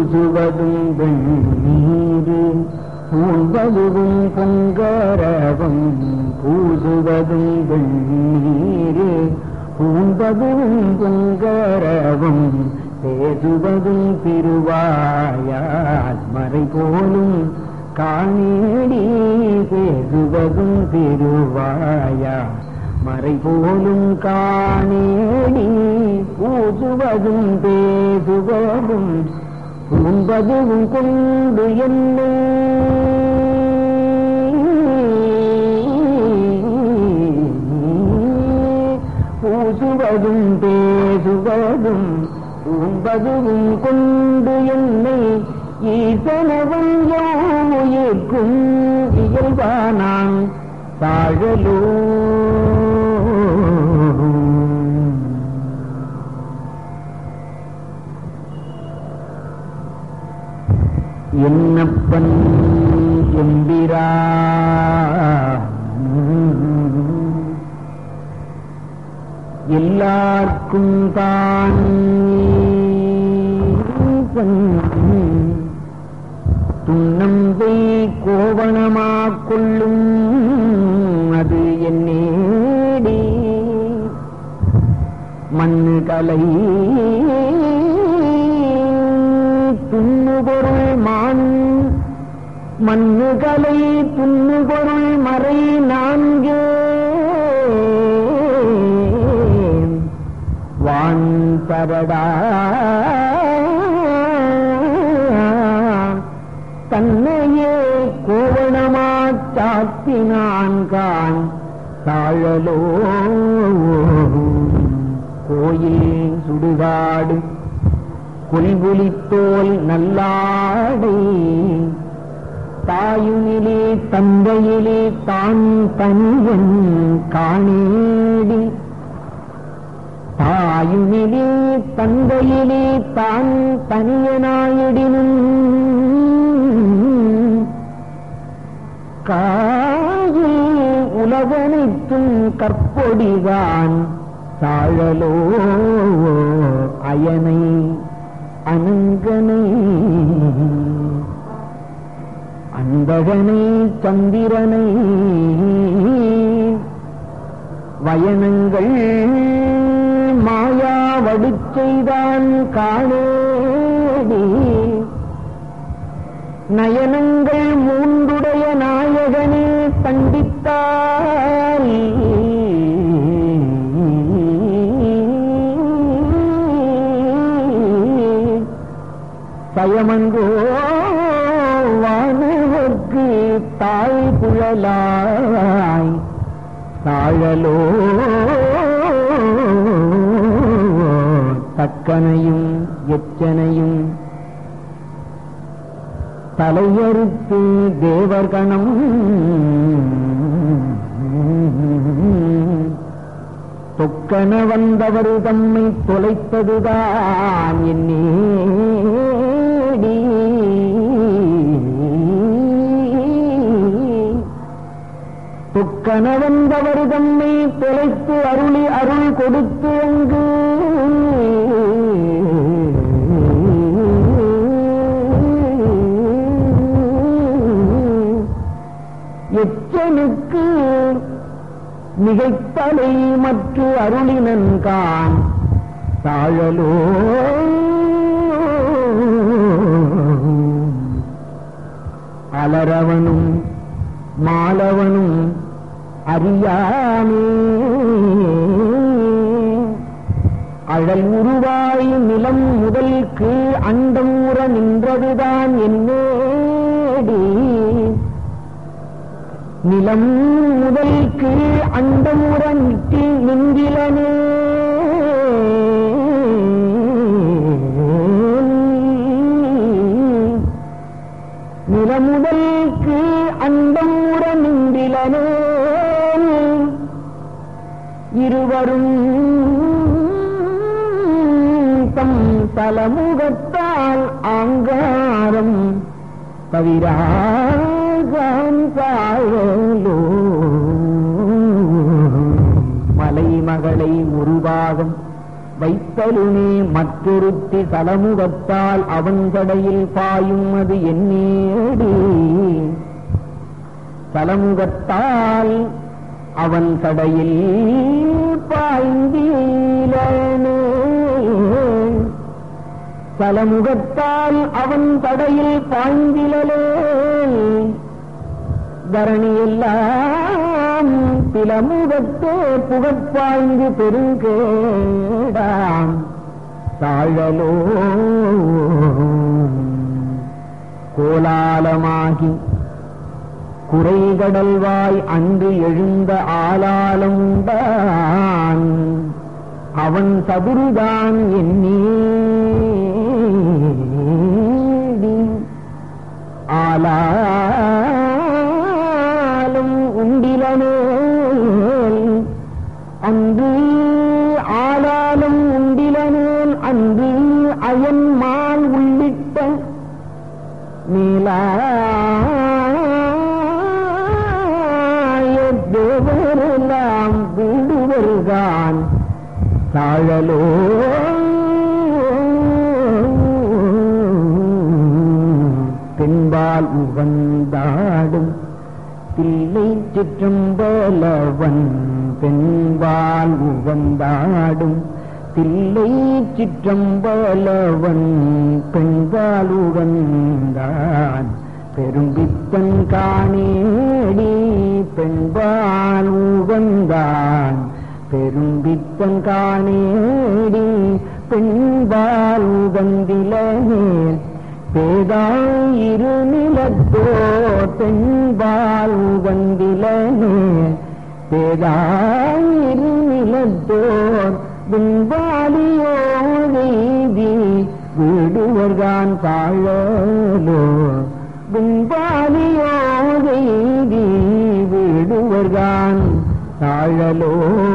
பூசுவதும் வெண்ணீரு பூம்பதுவும் பொங்கரவம் பூசுவதும் வெண்ணீரு பூம்பதுவும் பொங்கரவம் பேசுவதும் திருவாயால் மறை போலும் காணேடி பேசுவதும் திருவாயால் மறை போலும் காணேடி பூசுவதும் பேசுவதும் பூம்பதும் கொண்டு என்னை பூசுவதும் பேசுவதும் பூம்பதும் கொண்டு என்னை ஈசனவன் யோயிக்கும் இயல்பானான் தாழலோ என்னப்பன் எம்பிரா எல்லார்க்கும் தான் துன்னம்பை கோவணமாக் கொள்ளும் அது என்னேடி மண்ணு கலை துண்ணுபொருள் மான் மண்ணுகளை துண்ணுபொருள் மறை நான்கே வான் பரடா தன்னையே கோவணமாச் சாத்தினான் கான் தாழலோ கோயில் சுடுகாடு கொல்புலித்தோல் நல்லாடை தாயுனிலே தந்தையிலே தான் தனியன் காணேடி தாயுனிலே தந்தையிலே தான் தனியனாயிடினும் காயில் உலகனைத்தும் கற்பொடிதான் சாழலோ அயனை அனங்கனை அந்தகனை சந்திரனை வயனங்கள் மாயாவடுச் செய்தான் காணேடி நயனங்கள் மூன்றுடைய நாயகனே தண்டித்தால் பயமன்றோ வானவர்க்கு தாய் புழலாய் தாழலோ தக்கனையும் எச்சனையும் தலையறுத்து தேவர்கணம் தொக்கன வந்தவர் தம்மை தொலைத்ததுதான் என்னேடி தொக்கன வந்தவர் தம்மை தொலைத்து அருளி அருள் கொடுத்து அங்கு எச்சனுக்கு மிகைத்தலை மற்ற அருளினன்கான் தாழலோ அலரவனும் மாலவனும் அறியாமே அழல் உருவாய் நிலம் முதல் கீழ் அண்டம் உற நின்றதுதான் என்னேடி நிலம் முதல் கீழ் அண்டமுற நிட்டி நின்றிலனே நிலமுதல் கீழ் அண்டமுற நின்றிலனே இருவரும் தம் தலமுகத்தால் ஆங்காரம் தவிராகான் சாயலோ மலை மகளை ஒரு பாகம் வைத்தலுமே மற்றொருத்தி தலமுகத்தால் அவன் கடையில் பாயும் அது என்னேடி தலமுகத்தால் அவன் கடையில் பாய்ந்தீலனே தலமுகத்தால் அவன் தடையில் பாய்ந்திலே தரணியெல்லாம் பிலமுகத்தே புகப்பாய்ந்து பெருங்கேடாம் தாழலோ கோலாலமாகி குறைகடல்வாய் அன்று எழுந்த ஆளாலம் தான் அவன் சதுருதான் எண்ணீடி ஆளாலும் உண்டிலனேல் அன்று ஆளாலும் உண்டிலனேல் அன்று அயன்மால் உள்ளிட்ட நீலாய தேவரெல்லாம் வீடு வருகான் தாழலோ பெண்பால் உகந்தாடும் தில்லை சிற்றம்பலவன் பெண்பால் உகந்தாடும் தில்லை சிற்றம்பலவன் பெண்பால் உகந்தான் பெரும்பித்தன் காணேடி பெண்பால் உகந்தான் பெரும்பித்தன் காணேடி பெண்பால் உகந்திலே பேதாயிரு நிலத்தோ பெண்பால் உகந்திலே பேதாயிரு நிலத்தோர் பின்பாலியோ செய்தி வீடுவர்கான் தாழலோ பின்பாலியோ செய்தி வீடுவர்கான் தாழலோ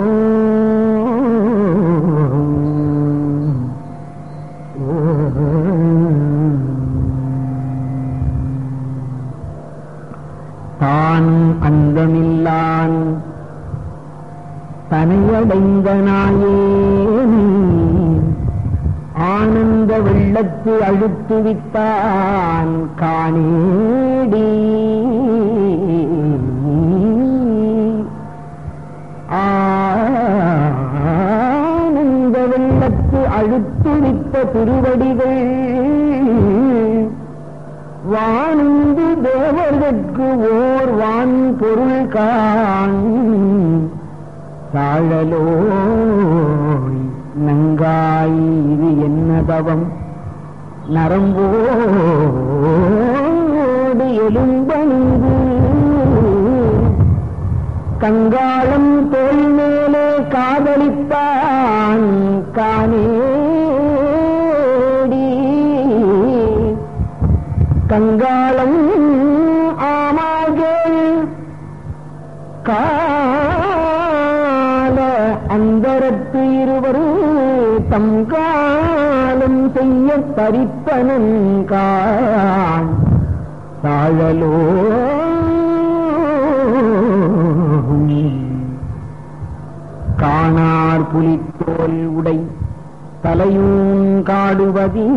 தான் அந்தமில்லான் தனையடைந்த நாயேன் ஆனந்த வெள்ளத்து அழுத்து வித்தான் காணேடி ஆனந்த வெள்ளத்து அழுத்து வித்த திருவடிகள் வானுந்து தேவர்கட்கு ஓர் வான் பொருள் காண் தாழலோ நங்காய் இது என்ன தவம் நரம்போடு எலும்பணிந்து கங்காளம் தோல் மேலே காதலித்தான் காணேடி கங்காளம் ஆமாகேள் கால அந்தரத்து இருவரும் தம் காலம் செய்ய பறிப்பனன் காண் தாழலோ காணார் புலித்தோல் உடை தலையூன் காடுவதி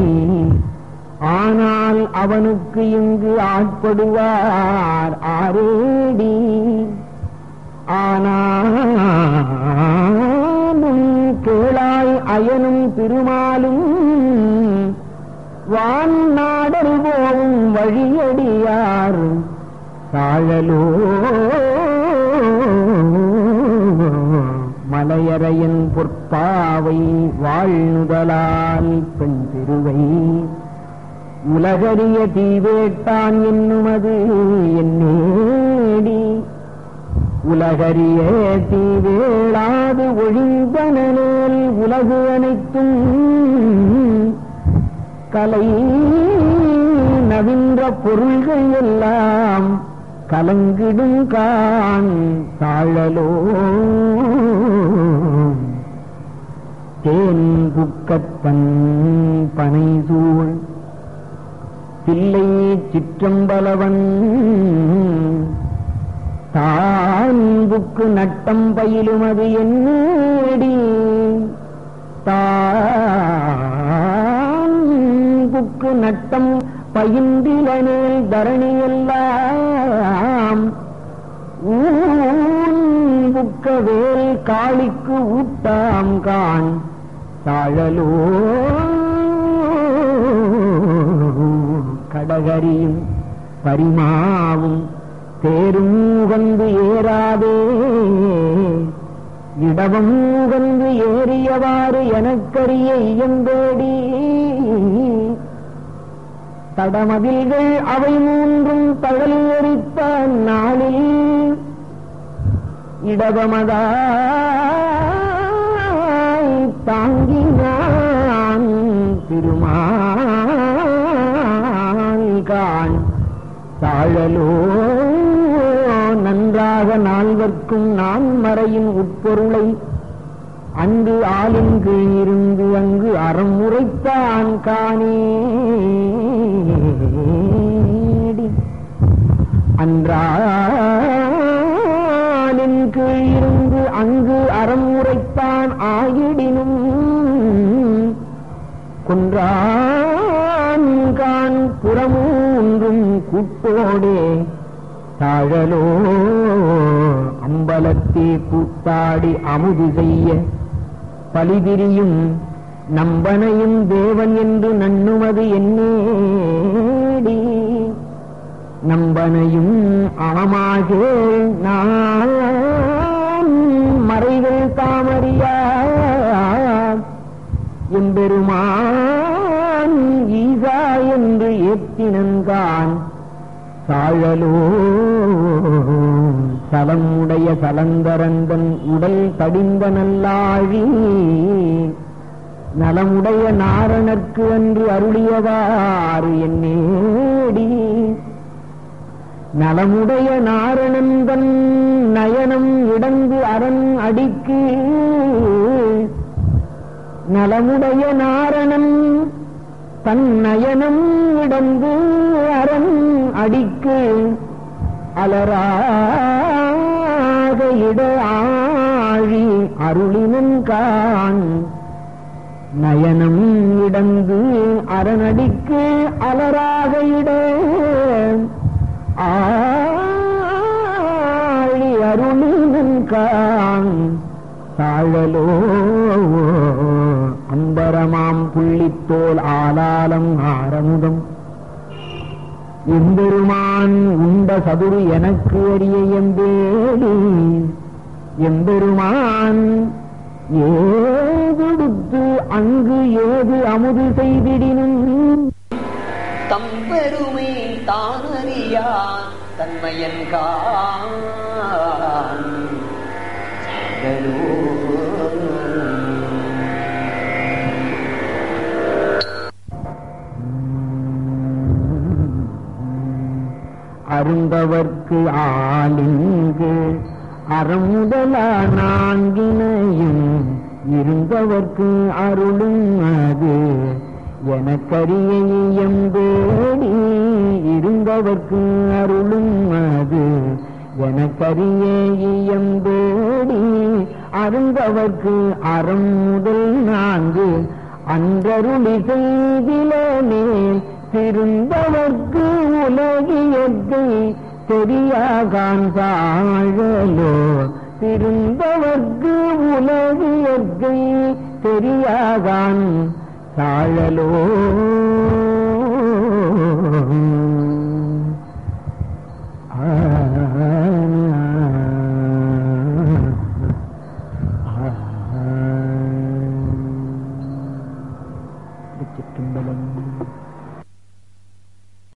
ஆனால் அவனுக்கு இங்கு ஆட்படுவார் ஆரேடி ஆனாலும் கேளாய் அயனும் திருமாலும் வான் நாடல் போவும் வழியடியார் தாழலோ மலையறையன் பொற்பாவை வாழ்நுதலால் பெண் திருவை உலகறிய தீவேட்டான் என்னுமது என்னேடி உலகறிய தீவேளாது ஒழிந்தனேல் உலகு அனைத்தும் கலை நவின்ற பொருள்கள் எல்லாம் கலங்கிடும் கான் தாழலோ தேன் புக்கத்தன் பனை சூழ் தில்லை சிற்றம்பலவன் தான் புக்கு நட்டம் பயிலுமது என்னடி தான் புக்கு நட்டம் பயின்றிலனேல் தரணியெல்லாம் ஊன் புக்க வேல் காளிக்கு ஊட்டாம் கான் தாழலோ கடகரியும் பரிமாவும் தேரும் உகந்து ஏறாதே இடவம் உகந்து ஏறியவாறு எனக்கரிய இயந்தேடி தடமதில்கள் அவை மூன்றும் தழல் எரித்த நாளில் இடவமதாய் தாங்கினான் திருமால் கான் தாழலோ நன்றாக நால்வர்க்கும் நான் மறையின் உட்பொருளை அங்கு ஆளின் கீழ் இருந்து அங்கு அறம் உரைத்தான் காணேடி அன்றாலின் கீழ் இருந்து அங்கு அறம் உரைத்தான் ஆயிடினும் குன்றான் கான் புறமூன்றும் கூட்டோடே தாழலோ அம்பலத்தே கூத்தாடி அமுது செய்ய பலிதிரியும் நம்பனையும் தேவன் என்று நண்ணுமது என்னேடி நம்பனையும் ஆமாகே நான் மறைகள் தாமறியா எம்பெருமான் ஈசா என்று ஏத்தினன்கான் சாழலோ சலம் உடைய சலந்தரந்தன் உடல் தடிந்த நல்லாழி நலமுடைய நாரணர்க்கு அன்று அருளியவாறு என்னேடி நலமுடைய நாரணந்தன் நயனம் இடந்து அரண் அடிக்கு நலமுடைய நாரணன் தன் நயனம் இடந்து அரண் அடிக்கு அலராக இட ஆழி அருளினன் கான் நயனம் இடந்து அரணடிக்கு அலராக இட ஆழி அருளினன் கான் தாழலோ அம்பரமாம் புள்ளித்தோல் ஆலாலம் ஆரமுதம் எம்பெருமான் உண்ட சதுரு எனக்கு அறிய எம்பேடி எம்பெருமான் ஏதெடுத்து அங்கு ஏது அமுது செய்திடினும் தம்பெருமை தானறியான் தன்மையன் கான் அருந்தவர்க்கு ஆளிங்கு அறமுதலா நான்கினையும் இருந்தவர்க்கு அருளும் அது எனக்கரிய எம்பேடி இருந்தவர்க்கு அருளும் அது எனக்கரிய இயம்பேடி அருந்தவர்க்கு அறம் முதல் நான்கு அன்றருளி செய்திலே திருந்தவர்க்கு உலகியத்தை தெரியாகான் சாழலோ திருந்தவர்க்கு உலகியத்தை தெரியாகான் சாழலோ சிற்றம்பலம்